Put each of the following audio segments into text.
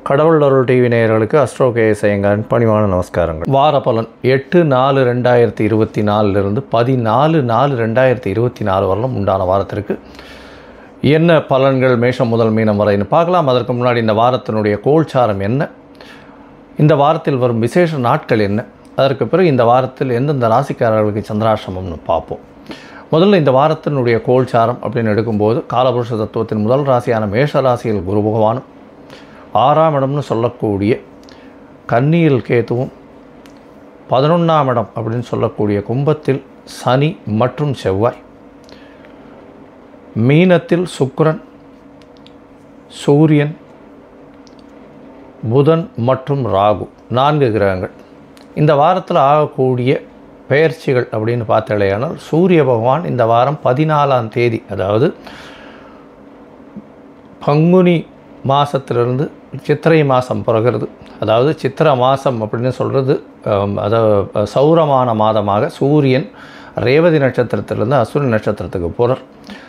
கடவுள் அருள் டிவி நேயர்களுக்கு அஸ்ட்ரோ கேஎஸ் ஐயங்காரின் பணிவான நமஸ்காரங்கள் வார பலன் எட்டு நாலு ரெண்டாயிரத்தி இருபத்தி நாலுலேருந்து பதினாலு நாலு ரெண்டாயிரத்தி இருபத்தி நாலு வரலும் உண்டான வாரத்திற்கு என்ன பலன்கள் மேஷம் முதல் மீனம் வரைன்னு பார்க்கலாம் அதற்கு முன்னாடி இந்த வாரத்தினுடைய கோல்சாரம் என்ன இந்த வாரத்தில் வரும் விசேஷ நாட்கள் என்ன அதற்கு பிறகு இந்த வாரத்தில் எந்தெந்த ராசிக்காரர்களுக்கு சந்திராசிரமம்னு பார்ப்போம் முதல்ல இந்த வாரத்தினுடைய கோல்சாரம் அப்படின்னு எடுக்கும்போது காலபுருஷ தத்துவத்தின் முதல் ராசியான மேஷ ராசியில் குரு பகவானும் ஆறாம் இடம்னு சொல்லக்கூடிய கன்னியில் கேத்துவும் பதினொன்றாம் இடம் அப்படின்னு சொல்லக்கூடிய கும்பத்தில் சனி மற்றும் செவ்வாய் மீனத்தில் சுக்கிரன் சூரியன் புதன் மற்றும் ராகு நான்கு கிரகங்கள் இந்த வாரத்தில் ஆகக்கூடிய பெயர்ச்சிகள் அப்படின்னு பார்த்தாலேயானால் சூரிய பகவான் இந்த வாரம் பதினாலாம் தேதி அதாவது பங்குனி மாதத்திலிருந்து சித்திரை மாதம் பிறகுறது அதாவது சித்திரை மாதம் அப்படின்னு சொல்கிறது அதாவது சௌரமான மாதமாக சூரியன் ரேவதி நட்சத்திரத்திலிருந்து அசுரி நட்சத்திரத்துக்கு போகிறார்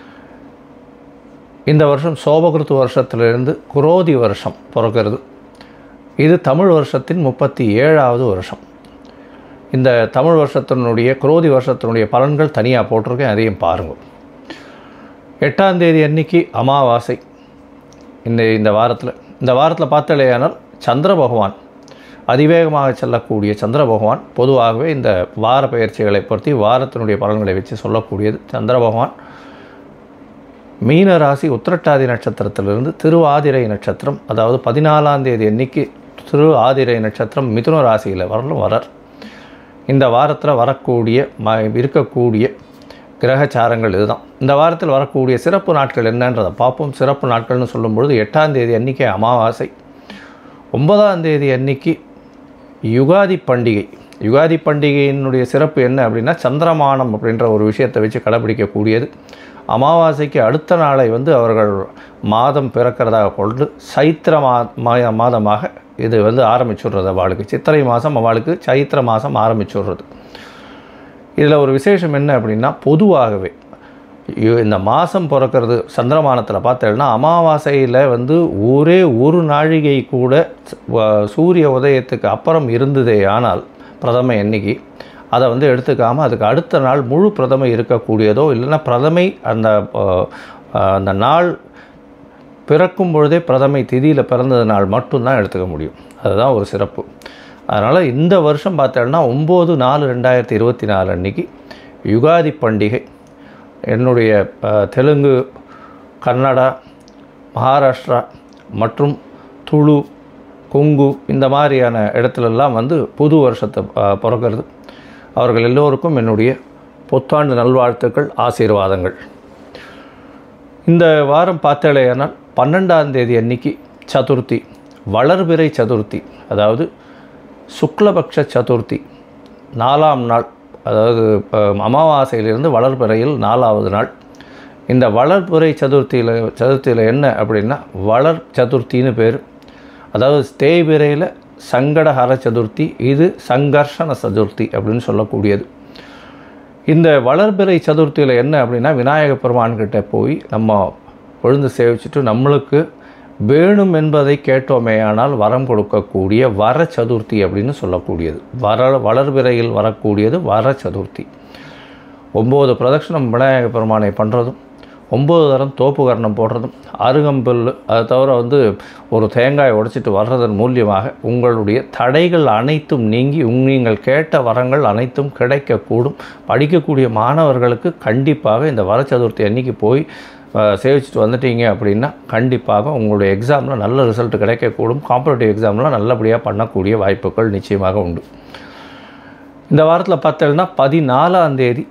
இந்த வருஷம் சோபகிருத்து வருஷத்திலிருந்து குரோதி வருஷம் பிறக்கிறது இது தமிழ் வருஷத்தின் முப்பத்தி ஏழாவது வருஷம் இந்த தமிழ் வருஷத்தினுடைய குரோதி வருஷத்தினுடைய பலன்கள் தனியாக போட்டிருக்கேன் அதையும் பாருங்கள் எட்டாம் தேதி அன்னைக்கு அமாவாசை இந்த இந்த வாரத்தில் இந்த வாரத்தில் பார்த்தாலேயானால் சந்திர பகவான் அதிவேகமாக செல்லக்கூடிய சந்திர பகவான் பொதுவாகவே இந்த வார பயிற்சிகளை பொறுத்தி வாரத்தினுடைய பலன்களை வச்சு சொல்லக்கூடியது சந்திர பகவான் மீன ராசி உத்திரட்டாதி நட்சத்திரத்திலிருந்து திருவாதிரை நட்சத்திரம் அதாவது பதினாலாம் தேதி அன்னைக்கு திரு ஆதிரை நட்சத்திரம் மிதுன ராசியில் வரலும் வரார் இந்த வாரத்தில் வரக்கூடிய ம இருக்கக்கூடிய கிரகச்சாரங்கள் இதுதான் இந்த வாரத்தில் வரக்கூடிய சிறப்பு நாட்கள் என்னன்றதை பார்ப்போம் சிறப்பு நாட்கள்னு சொல்லும்பொழுது எட்டாம் தேதி அன்றைக்கி அமாவாசை ஒன்பதாம் தேதி அன்னைக்கு யுகாதி பண்டிகை யுகாதி பண்டிகையினுடைய சிறப்பு என்ன அப்படின்னா சந்திரமானம் அப்படின்ற ஒரு விஷயத்தை வச்சு கடைபிடிக்கக்கூடியது அமாவாசைக்கு அடுத்த நாளை வந்து அவர்கள் மாதம் பிறக்கிறதாக கொண்டு சைத்திர மா மா- மாதமாக இது வந்து ஆரம்பிச்சுடுறது அவளுக்கு சித்திரை மாதம் அவளுக்கு சைத்திர மாதம் ஆரம்பிச்சுடுறது இதில் ஒரு விசேஷம் என்ன அப்படின்னா பொதுவாகவே இ- இந்த மாதம் பிறக்கிறது சந்திரமானத்தில் பார்த்தேன்னா அமாவாசையில் வந்து ஒரே ஒரு நாழிகை கூட ச- வ- சூரிய உதயத்துக்கு அப்புறம் இருந்ததே ஆனால் பிரதமை எண்ணிக்கை அதை வந்து எடுத்துக்காமல் அதுக்கு அடுத்த நாள் முழு பிரதமை இருக்கக்கூடியதோ இல்லைன்னா பிரதமை அந்த அஹ், அஹ், அந்த நாள் பிறக்கும் பொழுதே பிரதமை திதியில் பிறந்தது நாள் மட்டும்தான் எடுத்துக்க முடியும் அதுதான் ஒரு சிறப்பு அதனால் இந்த வருஷம் பார்த்தோன்னா ஒம்பது நாலு ரெண்டாயிரத்தி இருபத்தி நாலு அன்னைக்கு யுகாதி பண்டிகை என்னுடைய அஹ், தெலுங்கு கன்னடா மகாராஷ்டிரா மற்றும் துளு கொங்கு இந்த மாதிரியான இடத்துலலாம் வந்து புது வருஷத்தை அஹ், பிறக்கிறது அவர்கள் எல்லோருக்கும் என்னுடைய புத்தாண்டு நல்வாழ்த்துக்கள் ஆசீர்வாதங்கள் இந்த வாரம் பார்த்தாலேயானால் பன்னெண்டாம் தேதி அன்னைக்கு சதுர்த்தி வளர்பிறை சதுர்த்தி அதாவது சுக்லபக்ஷ சதுர்த்தி நாலாம் நாள் அதாவது அஹ், அமாவாசையிலிருந்து வளர்பிறையில் நாலாவது நாள் இந்த வளர்பிறை சதுர்த்தியில் சதுர்த்தியில் என்ன அப்படின்னா வளர் சதுர்த்தின்னு பேர் அதாவது தேய்பிறையில் சங்கடஹர சதுர்த்தி இது சங்கர்ஷண சதுர்த்தி அப்படின்னு சொல்லக்கூடியது இந்த வளர்பிறை சதுர்த்தியில் என்ன அப்படின்னா விநாயக பெருமான்கிட்ட போய் நம்ம பொழுது சேவிச்சுட்டு நம்மளுக்கு வேணும் என்பதை கேட்டோமேயானால் வரம் கொடுக்கக்கூடிய வர சதுர்த்தி அப்படின்னு சொல்லக்கூடியது வர வளர்பிறையில் வரக்கூடியது வர சதுர்த்தி ஒம்பது பிரதட்சணம் விநாயக பெருமானை பண்ணுறதும் ஒம்பது தரம் தோப்பு கரணம் போடுறதும் அருகம்புல் அதை தவிர வந்து ஒரு தேங்காய் உடைச்சிட்டு வர்றதன் மூலியமாக உங்களுடைய தடைகள் அனைத்தும் நீங்கி உங் நீங்கள் கேட்ட வரங்கள் அனைத்தும் கிடைக்கக்கூடும் படிக்கக்கூடிய மாணவர்களுக்கு கண்டிப்பாக இந்த வர சதுர்த்தி அன்னைக்கு போய் அஹ், சேவிச்சுட்டு வந்துட்டீங்க அப்படின்னா கண்டிப்பாக உங்களுடைய எக்ஸாமில் நல்ல ரிசல்ட் கிடைக்கக்கூடும் காம்படிட்டிவ் எக்ஸாமில் நல்லபடியாக பண்ணக்கூடிய வாய்ப்புகள் நிச்சயமாக உண்டு இந்த வாரத்தில் பார்த்தீங்கன்னா பதினாலாம் தேதி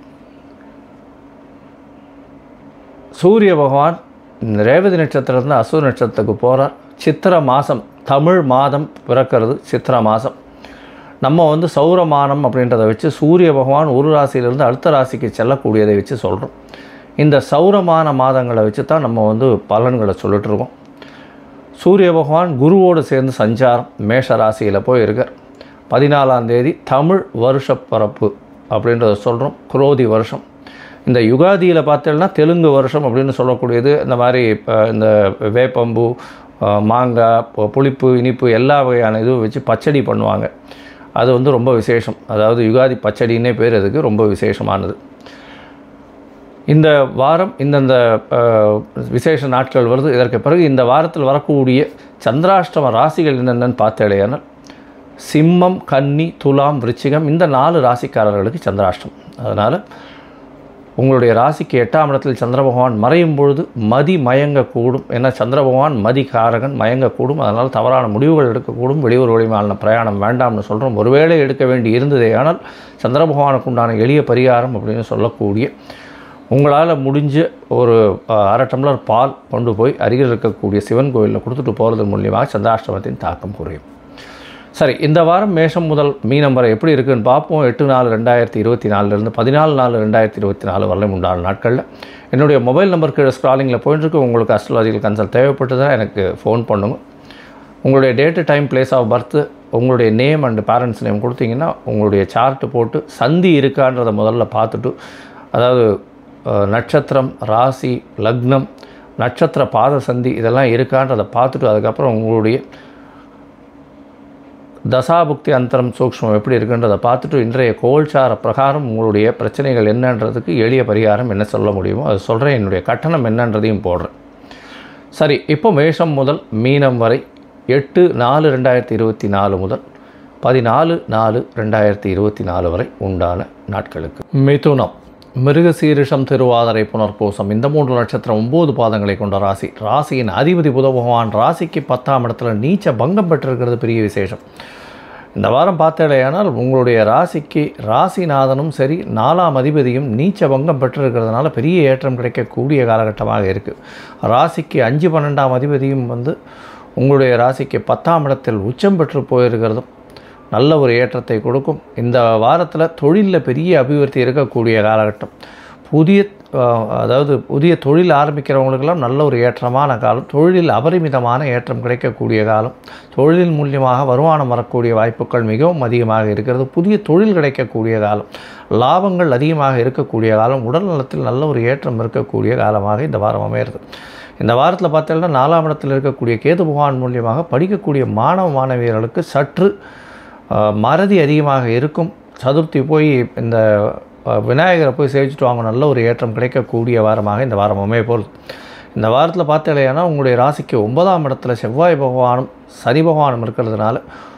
சூரிய பகவான் இந்த ரேவதி நட்சத்திரத்தில் அசுர நட்சத்திரத்துக்கு போகிறார் சித்திர மாதம் தமிழ் மாதம் பிறக்கிறது சித்திர மாதம் நம்ம வந்து சௌரமானம் அப்படின்றத வச்சு சூரிய பகவான் ஒரு ராசியிலிருந்து அடுத்த ராசிக்கு செல்லக்கூடியதை வச்சு சொல்கிறோம் இந்த சௌரமான மாதங்களை வச்சு தான் நம்ம வந்து பலன்களை சொல்லிட்டு இருக்கோம் சூரிய பகவான் குருவோடு சேர்ந்து சஞ்சாரம் மேஷ ராசியில் போய் இருக்கார் பதினாலாம் தேதி தமிழ் வருஷப்பரப்பு அப்படின்றத சொல்கிறோம் குரோதி வருஷம் இந்த யுகாதியில் பார்த்தீங்கன்னா தெலுங்கு வருஷம் அப்படின்னு சொல்லக்கூடியது இந்த மாதிரி இப்போ இந்த வேப்பம்பு அஹ், மாங்காய் பு- புளிப்பு இனிப்பு எல்லா வகையான இதுவும் வச்சு பச்சடி பண்ணுவாங்க அது வந்து ரொம்ப விசேஷம் அதாவது யுகாதி பச்சடின்னே பேர் அதுக்கு ரொம்ப விசேஷமானது இந்த வாரம் இந்தந்த அஹ், விசேஷ நாட்கள் வருது இதற்கு பிறகு இந்த வாரத்தில் வரக்கூடிய சந்திராஷ்டம ராசிகள் என்னென்னு பார்த்தேடையானால் சிம்மம் கன்னி துலாம் விருச்சிகம் இந்த நாலு ராசிக்காரர்களுக்கு சந்திராஷ்டம் அதனால் உங்களுடைய ராசிக்கு எட்டாம் இடத்தில் சந்திர பகவான் மறையும் பொழுது மதி மயங்கக்கூடும் ஏன்னா சந்திர பகவான் மதி காரகன் மயங்கக்கூடும் அதனால் தவறான முடிவுகள் எடுக்கக்கூடும் வெளியூர் வழிமான பிரயாணம் வேண்டாம்னு சொல்கிறோம் ஒருவேளை எடுக்க வேண்டி இருந்ததே ஆனால் சந்திர பகவானுக்கு உண்டான எளிய பரிகாரம் அப்படின்னு சொல்லக்கூடிய உங்களால் முடிஞ்ச ஒரு அஹ், அரை டம்ளர் பால் கொண்டு போய் அருகில் இருக்கக்கூடிய சிவன் கோயிலில் கொடுத்துட்டு போகிறது மூலியமாக சந்திராஷ்டமத்தின் தாக்கம் குறையும் சரி இந்த வாரம் மேஷம் முதல் மீனம் வரை எப்படி இருக்குன்னு பார்ப்போம் எட்டு நாலு ரெண்டாயிரத்தி இருபத்தி நாலுலேருந்து பதினாலு நாலு ரெண்டாயிரத்தி இருபத்தி நாலு வரலையும் உண்டான நாட்களில் என்னுடைய மொபைல் நம்பர் கீழே ஸ்க்ராலிங்கில் போயிட்டுருக்கு உங்களுக்கு அஸ்ட்ராலஜிக்கல் கன்சல்ட் தேவைப்பட்டதுன்னா எனக்கு ஃபோன் பண்ணுங்க உங்களுடைய date time place of birth உங்களுடைய நேம் அண்ட் பேரண்ட்ஸ் நேம் கொடுத்தீங்கன்னா உங்களுடைய சார்ட்டு போட்டு சந்தி இருக்கான்றதை முதல்ல பார்த்துட்டு அதாவது அஹ், நட்சத்திரம் ராசி லக்னம் நட்சத்திர பாத சந்தி இதெல்லாம் இருக்கான்றதை பார்த்துட்டு அதுக்கப்புறம் உங்களுடைய தசாபுக்தி அந்தரம் சூக்ஷ்மம் எப்படி இருக்குன்றதை பார்த்துட்டு இன்றைய கோல்சார பிரகாரம் உங்களுடைய பிரச்சனைகள் என்னன்றதுக்கு எளிய பரிகாரம் என்ன சொல்ல முடியுமோ அதை சொல்கிறேன் என்னுடைய கட்டணம் என்னன்றதையும் போடுறேன் சரி இப்போ மேஷம் முதல் மீனம் வரை எட்டு நாலு ரெண்டாயிரத்தி இருபத்தி நாலு முதல் பதினாலு நாலு ரெண்டாயிரத்தி இருபத்தி நாலு வரை உண்டான நாட்களுக்கு மிதுனம் மிருகசீரிஷம் திருவாதிரை புனர்பூசம் இந்த மூன்று நட்சத்திரம் ஒம்பது பாதங்களை கொண்ட ராசி ராசியின் அதிபதி புத பகவான் ராசிக்கு பத்தாம் இடத்துல நீச்ச பங்கம் பெற்றிருக்கிறது பெரிய விசேஷம் இந்த வாரம் பார்த்தேடையானால் உங்களுடைய ராசிக்கு ராசிநாதனும் சரி நாலாம் அதிபதியும் நீச்ச பங்கம் பெற்றிருக்கிறதுனால பெரிய ஏற்றம் கிடைக்கக்கூடிய காலகட்டமாக இருக்குது ராசிக்கு அஞ்சு பன்னெண்டாம் அதிபதியும் வந்து உங்களுடைய ராசிக்கு பத்தாம் இடத்தில் உச்சம் பெற்று போயிருக்கிறதும் நல்ல ஒரு ஏற்றத்தை கொடுக்கும் இந்த வாரத்தில் தொழிலில் பெரிய அபிவிருத்தி இருக்கக்கூடிய காலகட்டம் புதிய அஹ், அதாவது புதிய தொழில் ஆரம்பிக்கிறவங்களுக்கெல்லாம் நல்ல ஒரு ஏற்றமான காலம் தொழிலில் அபரிமிதமான ஏற்றம் கிடைக்கக்கூடிய காலம் தொழிலின் மூலியமாக வருமானம் வரக்கூடிய வாய்ப்புகள் மிகவும் அதிகமாக இருக்கிறது புதிய தொழில் கிடைக்கக்கூடிய காலம் லாபங்கள் அதிகமாக இருக்கக்கூடிய காலம் உடல் நலத்தில் நல்ல ஒரு ஏற்றம் இருக்கக்கூடிய காலமாக இந்த வாரம் அமையிறது இந்த வாரத்தில் பார்த்தீங்கன்னா நாலாம் இடத்தில் இருக்கக்கூடிய கேது பகவான் மூலியமாக படிக்கக்கூடிய மாணவ மாணவியர்களுக்கு சற்று அஹ், மறதி அதிகமாக இருக்கும் சதுர்த்தி போய் இந்த அஹ், விநாயகரை போய் சேவிச்சுட்டு வாங்க நல்ல ஒரு ஏற்றம் கிடைக்கக்கூடிய வாரமாக இந்த வாரம் அமைய போகுது இந்த வாரத்தில் பார்த்தீங்கன்னா உங்களுடைய ராசிக்கு ஒன்பதாம் இடத்துல செவ்வாய் பகவானும் சனி பகவானும் இருக்கிறதுனால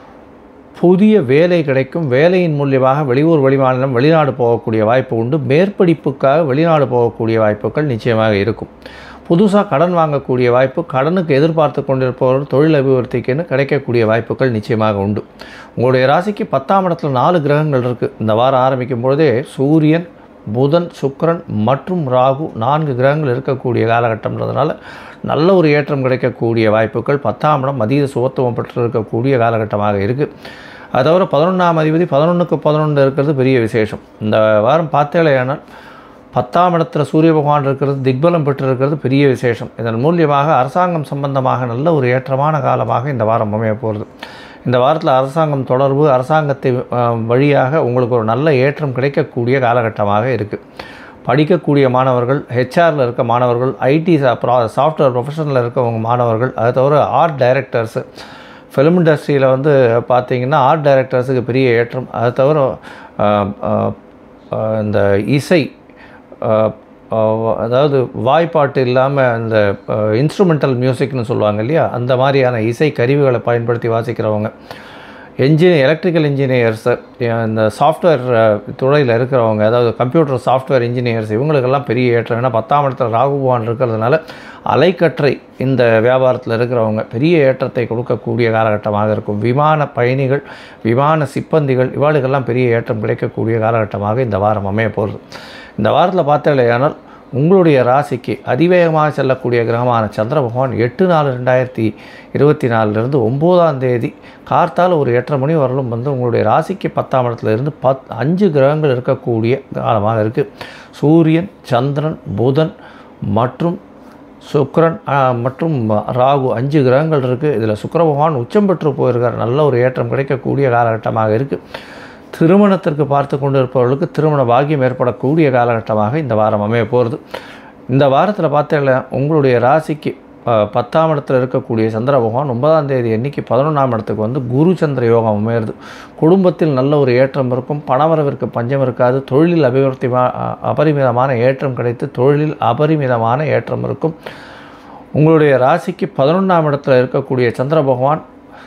புதிய வேலை கிடைக்கும் வேலையின் மூலியமாக வெளியூர் வெளிமாநிலம் வெளிநாடு போகக்கூடிய வாய்ப்பு உண்டு மேற்படிப்புக்காக வெளிநாடு போகக்கூடிய வாய்ப்புகள் நிச்சயமாக இருக்கும் புதுசாக கடன் வாங்கக்கூடிய வாய்ப்பு கடனுக்கு எதிர்பார்த்து கொண்டிருப்பவர்கள் தொழில் அபிவிருத்திக்குன்னு கிடைக்கக்கூடிய வாய்ப்புகள் நிச்சயமாக உண்டு உங்களுடைய ராசிக்கு பத்தாம் இடத்துல நாலு கிரகங்கள் இருக்குது இந்த வாரம் ஆரம்பிக்கும் பொழுதே சூரியன் புதன் சுக்கிரன் மற்றும் ராகு நான்கு கிரகங்கள் இருக்கக்கூடிய காலகட்டம்ன்றதுனால நல்ல ஒரு ஏற்றம் கிடைக்கக்கூடிய வாய்ப்புகள் பத்தாம் இடம் மதிய சுகத்துவம் பெற்று இருக்கக்கூடிய காலகட்டமாக இருக்குது அது தவிர பதினொன்றாம் அதிபதி பதினொன்றுக்கு பதினொன்று இருக்கிறது பெரிய விசேஷம் இந்த வாரம் பார்த்தேலையானால் பத்தாம் இடத்துல சூரிய பகவான் இருக்கிறது திக்பலம் பெற்றிருக்கிறது பெரிய விசேஷம் இதன் மூலியமாக அரசாங்கம் சம்பந்தமாக நல்ல ஒரு ஏற்றமான காலமாக இந்த வாரம் அமைய போகிறது இந்த வாரத்தில் அரசாங்கம் தொடர்பு அரசாங்கத்தை அஹ், வழியாக உங்களுக்கு ஒரு நல்ல ஏற்றம் கிடைக்கக்கூடிய காலகட்டமாக இருக்குது படிக்கக்கூடிய மாணவர்கள் ஹெச்ஆரில் இருக்க மாணவர்கள் ஐடி சாஃப்ட்வேர் ப்ரொஃபஷனில் இருக்கவங்க மாணவர்கள் அது தவிர ஆர்ட் டைரக்டர்ஸு ஃபிலிம் இண்டஸ்ட்ரியில் வந்து பார்த்தீங்கன்னா ஆர்ட் டைரக்டர்ஸுக்கு பெரிய ஏற்றம் அது தவிர அஹ், அஹ், அஹ், இந்த இசை அஹ், அஹ், அதாவது வாய்ப்பாட்டு இல்லாமல் அந்த இன்ஸ்ட்ருமெண்டல் மியூசிக்னு சொல்லுவாங்க இல்லையா அந்த மாதிரியான இசை கருவிகளை பயன்படுத்தி வாசிக்கிறவங்க என்ஜினியர் எலக்ட்ரிக்கல் இன்ஜினியர்ஸு இந்த சாஃப்ட்வேர் துறையில் இருக்கிறவங்க அதாவது கம்ப்யூட்டர் சாஃப்ட்வேர் இன்ஜினியர்ஸ் இவங்களுக்கெல்லாம் பெரிய ஏற்றம் ஏன்னா பத்தாம் இடத்துல ராகு பகவான் இருக்கிறதுனால அலைக்கற்றை இந்த வியாபாரத்தில் இருக்கிறவங்க பெரிய ஏற்றத்தை கொடுக்கக்கூடிய காலகட்டமாக இருக்கும் விமான பயணிகள் விமான சிப்பந்திகள் இவாளுக்கெல்லாம் பெரிய ஏற்றம் கிடைக்கக்கூடிய காலகட்டமாக இந்த வாரம் அமைய போகிறது இந்த வாரத்தில் பார்த்தலையானால் உங்களுடைய ராசிக்கு அதிவேகமாக செல்லக்கூடிய கிரகமான சந்திர பகவான் எட்டு நாலு ரெண்டாயிரத்தி இருபத்தி நாலுலேருந்து ஒம்போதாம் தேதி கார்த்தால ஒரு எட்டரை மணி வரலும் வந்து உங்களுடைய ராசிக்கு பத்தாம் இடத்துல இருந்து பத் அஞ்சு கிரகங்கள் இருக்கக்கூடிய காலமாக இருக்குது சூரியன் சந்திரன் புதன் மற்றும் சுக்கிரன் ஆ, மற்றும் ராகு அஞ்சு கிரகங்கள் இருக்குது இதில் சுக்கிர பகவான் உச்சம் பெற்று போயிருக்கார் நல்ல ஒரு ஏற்றம் கிடைக்கக்கூடிய காலகட்டமாக இருக்குது திருமணத்திற்கு பார்த்து கொண்டு இருப்பவர்களுக்கு திருமண பாக்கியம் ஏற்படக்கூடிய காலகட்டமாக இந்த வாரம் அமைய போகிறது இந்த வாரத்தில் பார்த்தீங்கன்னா உங்களுடைய ராசிக்கு அஹ், பத்தாம் இடத்துல இருக்கக்கூடிய சந்திர பகவான் ஒன்பதாம் தேதி அன்னைக்கு பதினொன்றாம் இடத்துக்கு வந்து குரு சந்திர யோகம் அமையிறது குடும்பத்தில் நல்ல ஒரு ஏற்றம் இருக்கும் பணவரவிற்கு பஞ்சம் இருக்காது தொழிலில் அபிவிருத்தி அபரிமிதமான ஏற்றம் கிடைத்து தொழிலில் அபரிமிதமான ஏற்றம் இருக்கும் உங்களுடைய ராசிக்கு பதினொன்றாம் இடத்துல இருக்கக்கூடிய சந்திர பகவான்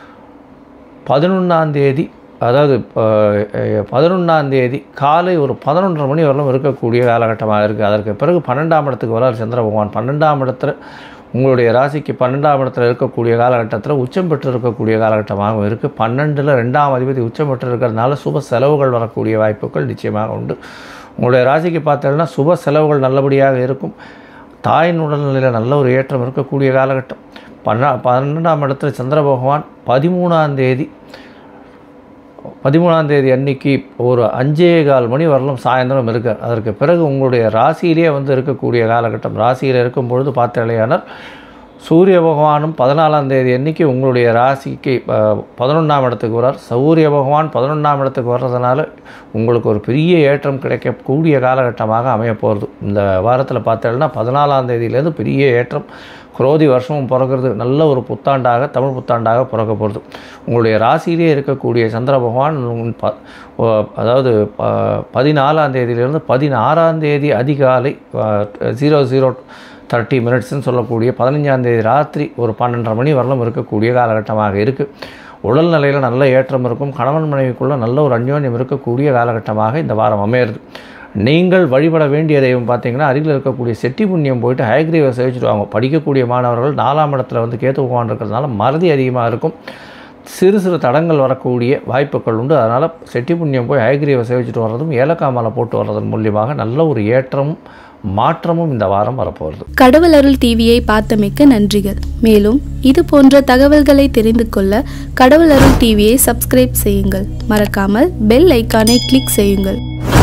பதினொன்றாம் தேதி அதாவது பதினொன்றாம் தேதி காலை ஒரு பதினொன்றரை மணி வரலும் இருக்கக்கூடிய காலகட்டமாக இருக்குது அதற்கு பிறகு பன்னெண்டாம் இடத்துக்கு வரார் சந்திர பகவான் பன்னெண்டாம் இடத்துல உங்களுடைய ராசிக்கு பன்னெண்டாம் இடத்துல இருக்கக்கூடிய காலகட்டத்தில் உச்சம் பெற்று இருக்கக்கூடிய காலகட்டமாகவும் இருக்குது பன்னெண்டில் ரெண்டாம் அதிபதி உச்சம் பெற்று இருக்கிறதுனால சுப செலவுகள் வரக்கூடிய வாய்ப்புகள் நிச்சயமாக உண்டு உங்களுடைய ராசிக்கு பார்த்தீங்கன்னா சுப செலவுகள் நல்லபடியாக இருக்கும் தாயின் உடல்நிலையில் நல்ல ஒரு ஏற்றம் இருக்கக்கூடிய காலகட்டம் பன்னா பன்னெண்டாம் இடத்துல சந்திர பகவான் பதிமூணாம் தேதி பதிமூணாம் தேதி அன்னைக்கு ஒரு அஞ்சே கால் மணி வரலும் சாயந்தரம் இருக்கார் அதற்கு பிறகு உங்களுடைய ராசியிலே வந்து இருக்கக்கூடிய காலகட்டம் ராசியில் இருக்கும் பொழுது பார்த்தாலேயானால் சூரிய பகவானும் பதினாலாம் தேதி அன்னைக்கு உங்களுடைய ராசிக்கு பதினொன்றாம் இடத்துக்கு வரார் சூரிய பகவான் பதினொன்றாம் இடத்துக்கு வர்றதுனால உங்களுக்கு ஒரு பெரிய ஏற்றம் கிடைக்கக்கூடிய காலகட்டமாக அமைய போகிறது இந்த வாரத்தில் பார்த்தீங்கன்னா பதினாலாம் தேதியிலேருந்து பெரிய ஏற்றம் குரோதி வருஷமும் பிறக்கிறது நல்ல ஒரு புத்தாண்டாக தமிழ் புத்தாண்டாக பிறக்க போகிறது உங்களுடைய ராசியிலே இருக்கக்கூடிய சந்திர பகவான் உன் ப ஓ- அதாவது ப- பதினாலாம் தேதியிலிருந்து பதினாறாம் தேதி அதிகாலை ஜீரோ ஜீரோ தேர்ட்டி மினிட்ஸ்னு சொல்லக்கூடிய பதினஞ்சாம் தேதி ராத்திரி ஒரு பன்னெண்டரை மணி வரலும் இருக்கக்கூடிய காலகட்டமாக இருக்குது உடல்நிலையில் நல்ல ஏற்றம் இருக்கும் கணவன் மனைவிக்குள்ள நல்ல ஒரு அந்யோன்யம் இருக்கக்கூடிய காலகட்டமாக இந்த வாரம் அமையிறது நீங்கள் வழிபட வேண்டிய தெய்வம் பார்த்தீங்கன்னா அருகில் இருக்கக்கூடிய செட்டி புண்ணியம் போயிட்டு ஹயக்ரீவை சேவிச்சுட்டு வாங்க படிக்கக்கூடிய மாணவர்கள் நாலாம் இடத்துல வந்து கேத்து பகவான் இருக்கிறதுனால மறதி அதிகமாக இருக்கும் சிறு சிறு தடங்கள் வரக்கூடிய வாய்ப்புகள் உண்டு அதனால் செட்டி புண்ணியம் போய் ஹயக்ரீவை சேவிச்சுட்டு வர்றதும் ஏலக்காய் மாலை போட்டு வர்றதன் மூலியமாக நல்ல ஒரு ஏற்றமும் மாற்றமும் இந்த வாரம் வரப்போகிறது கடவுள் அருள் டிவியை பார்த்தமைக்கு நன்றிகள் மேலும் இது போன்ற தகவல்களை தெரிந்து கொள்ள கடவுள் அருள் டிவியை சப்ஸ்கிரைப் செய்யுங்கள் மறக்காமல் பெல் ஐக்கானை கிளிக் செய்யுங்கள்